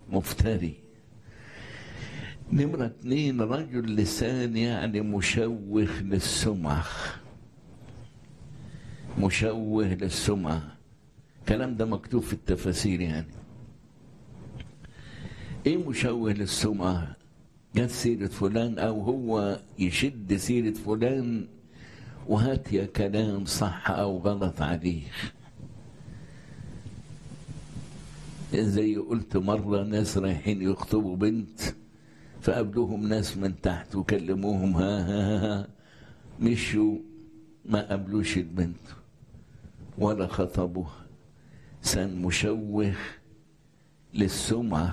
مفتري نمرة اتنين رجل لسان يعني مشوه للسمعة مشوه للسمعة الكلام ده مكتوب في التفاسير يعني ايه مشوه للسمعة جت سيرة فلان او هو يشد سيرة فلان وهات يا كلام صح او غلط عليه زي قلت مرة ناس رايحين يخطبوا بنت فقابلوهم ناس من تحت وكلموهم ها ها ها مشوا ما قابلوش البنت ولا خطبوها سن مشوه للسمعة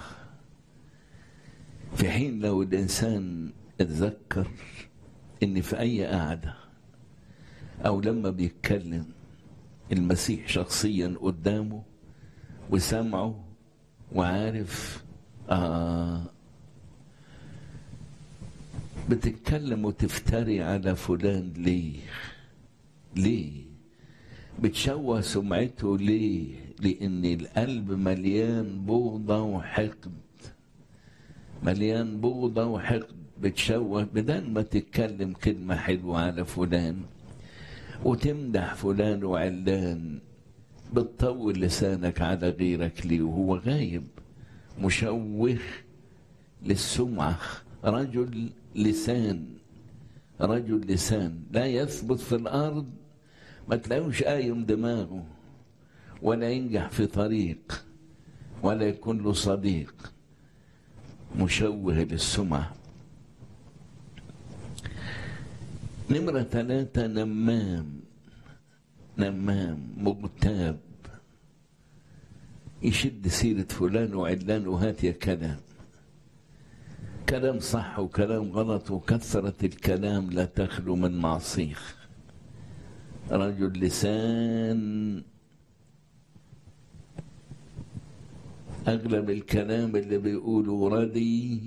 في حين لو الإنسان اتذكر إن في أي قعدة أو لما بيتكلم المسيح شخصيا قدامه وسمعه وعارف آه بتتكلم وتفتري على فلان ليه ليه بتشوه سمعته ليه لان القلب مليان بغضة وحقد مليان بغضة وحقد بتشوه بدل ما تتكلم كلمة حلوة على فلان وتمدح فلان وعلان بتطول لسانك على غيرك ليه وهو غايب مشوه للسمعة رجل لسان رجل لسان لا يثبت في الأرض ما تلاقوش قايم دماغه ولا ينجح في طريق ولا يكون له صديق مشوه للسمعة نمرة ثلاثة نمام نمام مغتاب يشد سيرة فلان وعلان وهات يا كلام كلام صح وكلام غلط وكثرة الكلام لا تخلو من معصيه رجل لسان أغلب الكلام اللي بيقوله ردي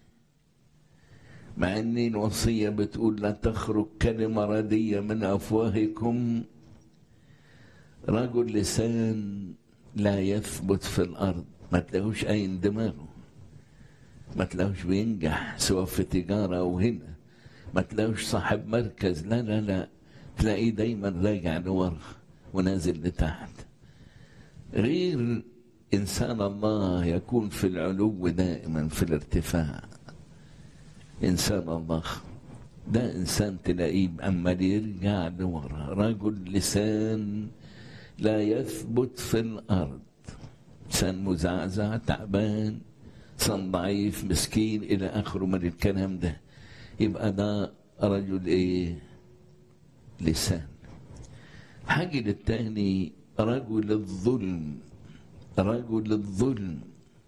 مع ان الوصية بتقول لا تخرج كلمة ردية من أفواهكم رجل لسان لا يثبت في الأرض ما تلاقوش أي دماغه ما تلاقوش بينجح سواء في تجارة أو هنا ما تلاقوش صاحب مركز لا لا لا تلاقيه دايما راجع لورا ونازل لتحت غير إنسان الله يكون في العلو دائما في الارتفاع إنسان الله ده إنسان تلاقيه أما يرجع لورا رجل لسان لا يثبت في الأرض إنسان مزعزع تعبان إنسان ضعيف مسكين إلى آخره من الكلام ده يبقى ده رجل إيه لسان حاجة للتاني رجل الظلم رجل الظلم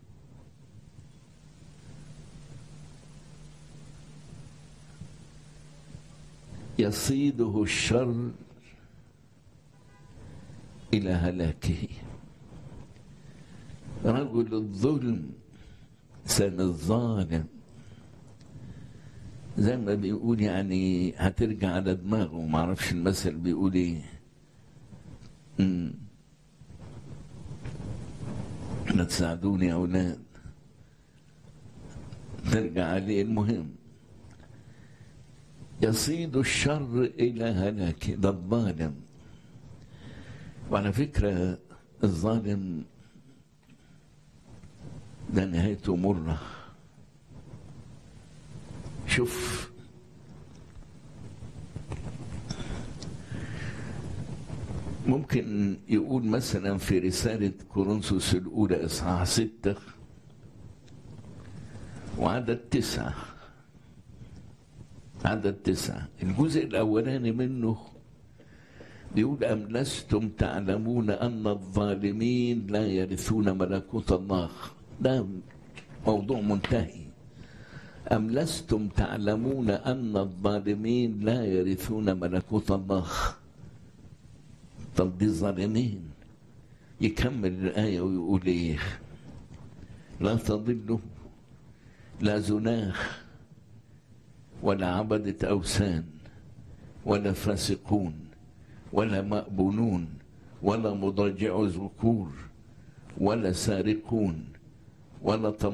يصيده الشر إلى هلاكه رجل الظلم سن الظالم زي ما بيقول يعني هترجع على دماغه ما اعرفش المثل بيقول ايه ما تساعدوني يا اولاد ترجع عليه المهم يصيد الشر الى هلاكه ده الظالم وعلى فكره الظالم ده نهايته مره شوف ممكن يقول مثلا في رسالة كورنثوس الأولى إصحاح ستة وعدد تسعة عدد تسعة الجزء الأولاني منه بيقول أم لستم تعلمون أن الظالمين لا يرثون ملكوت الله ده موضوع منتهي أم لستم تعلمون أن الظالمين لا يرثون ملكوت الله طب دي الظالمين يكمل الآية ويقول إيه لا تضلوا لا زناخ ولا عبدة أوثان ولا فاسقون ولا مأبونون ولا مضاجع ذكور ولا سارقون ولا